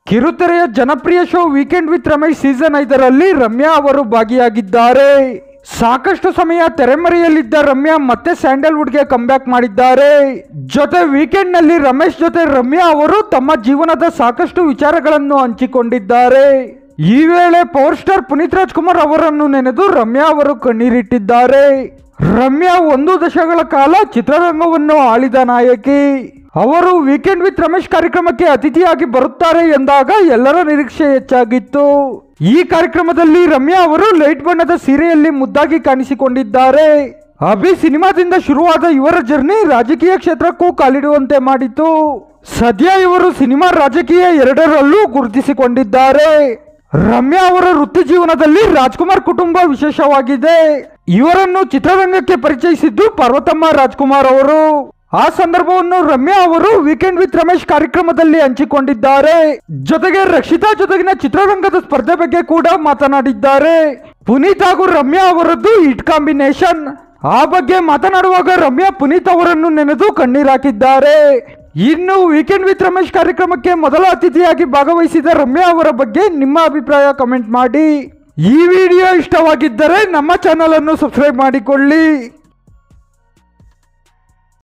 ಕಿರುತೆರೆಯ ಜನಪ್ರಿಯ show weekend with Ramesh season ಐದರಲ್ಲಿ ರಮ್ಯಾ ಅವರು ಭಾಗಿಯಾಗಿದ್ದಾರೆ ಸಾಕಷ್ಟು ಸಮಯ ತೆರೆಮರೆಯಲ್ಲಿದ್ದ ರಮ್ಯಾ ಮತ್ತೆ ಸ್ಯಾಂಡಲ್ವುಡ್ಗೆ ಕಂಬ್ಯಾಕ್ ಮಾಡಿದ್ದಾರೆ ಜೊತೆ ವೀಕೆಂಡ್ ನಲ್ಲಿ ರಮೇಶ್ ಜೊತೆ ರಮ್ಯಾ ಅವರು ತಮ್ಮ ಜೀವನದ ಸಾಕಷ್ಟು ವಿಚಾರಗಳನ್ನು ಹಂಚಿಕೊಂಡಿದ್ದಾರೆ ಈ ವೇಳೆ ಪವರ್ ಸ್ಟಾರ್ ಪುನೀತ್ ರಾಜ್ಕುಮಾರ್ ಅವರನ್ನು ನೆನೆದು ರಮ್ಯಾ ಅವರು ಕಣ್ಣೀರಿಟ್ಟಿದ್ದಾರೆ ರಮ್ಯಾ ಒಂದು ದಶಕಗಳ ಕಾಲ ಚಿತ್ರರಂಗವನ್ನು ಆಳಿದ ನಾಯಕಿ ಅವರು ವೀಕೆಂಡ್ ವಿತ್ ರಮೇಶ್ ಕಾರ್ಯಕ್ರಮಕ್ಕೆ ಅತಿಥಿಯಾಗಿ ಬರುತ್ತಾರೆ ಎಂದಾಗ ಎಲ್ಲರ ನಿರೀಕ್ಷೆ ಹೆಚ್ಚಾಗಿತ್ತು ಈ ಕಾರ್ಯಕ್ರಮದಲ್ಲಿ ರಮ್ಯಾ ಅವರು ಲೈಟ್ ಬಣ್ಣದ ಸೀರೆಯಲ್ಲಿ ಮುದ್ದಾಗಿ ಕಾಣಿಸಿಕೊಂಡಿದ್ದಾರೆ ಅಭಿ ಸಿನಿಮಾದಿಂದ ಶುರುವಾದ ಇವರ ಜರ್ನಿ ರಾಜಕೀಯ ಕ್ಷೇತ್ರಕ್ಕೂ ಕಾಲಿಡುವಂತೆ ಮಾಡಿತು ಸದ್ಯ ಇವರು ಸಿನಿಮಾ ರಾಜಕೀಯ ಎರಡರಲ್ಲೂ ಗುರುತಿಸಿಕೊಂಡಿದ್ದಾರೆ ರಮ್ಯಾ ಅವರ ವೃತ್ತಿ ಜೀವನದಲ್ಲಿ ರಾಜ್ಕುಮಾರ್ ಕುಟುಂಬ ವಿಶೇಷವಾಗಿದೆ ಇವರನ್ನು ಚಿತ್ರರಂಗಕ್ಕೆ ಪರಿಚಯಿಸಿದ್ದು ಪಾರ್ವತಮ್ಮ ರಾಜ್ಕುಮಾರ್ ಅವರು ಆ ಸಂದರ್ಭವನ್ನು ರಮ್ಯಾ ಅವರು ವೀಕೆಂಡ್ ವಿತ್ ರಮೇಶ್ ಕಾರ್ಯಕ್ರಮದಲ್ಲಿ ಹಂಚಿಕೊಂಡಿದ್ದಾರೆ ಜೊತೆಗೆ ರಕ್ಷಿತಾ ಜೊತೆಗಿನ ಚಿತ್ರರಂಗದ ಸ್ಪರ್ಧೆ ಬಗ್ಗೆ ಕೂಡ ಮಾತನಾಡಿದ್ದಾರೆ ಪುನೀತ್ ಹಾಗೂ ರಮ್ಯಾ ಅವರದ್ದು ಹಿಟ್ ಕಾಂಬಿನೇಷನ್ ಆ ಬಗ್ಗೆ ಮಾತನಾಡುವಾಗ ರಮ್ಯಾ ಪುನೀತ್ ಅವರನ್ನು ನೆನೆದು ಕಣ್ಣೀರಾಕಿದ್ದಾರೆ ಇನ್ನು ವೀಕೆಂಡ್ ವಿತ್ ರಮೇಶ್ ಕಾರ್ಯಕ್ರಮಕ್ಕೆ ಮೊದಲ ಅತಿಥಿಯಾಗಿ ಭಾಗವಹಿಸಿದ ರಮ್ಯಾ ಅವರ ಬಗ್ಗೆ ನಿಮ್ಮ ಅಭಿಪ್ರಾಯ ಕಮೆಂಟ್ ಮಾಡಿ ಈ ವಿಡಿಯೋ ಇಷ್ಟವಾಗಿದ್ದರೆ ನಮ್ಮ ಚಾನಲ್ ಅನ್ನು ಸಬ್ಸ್ಕ್ರೈಬ್ ಮಾಡಿಕೊಳ್ಳಿ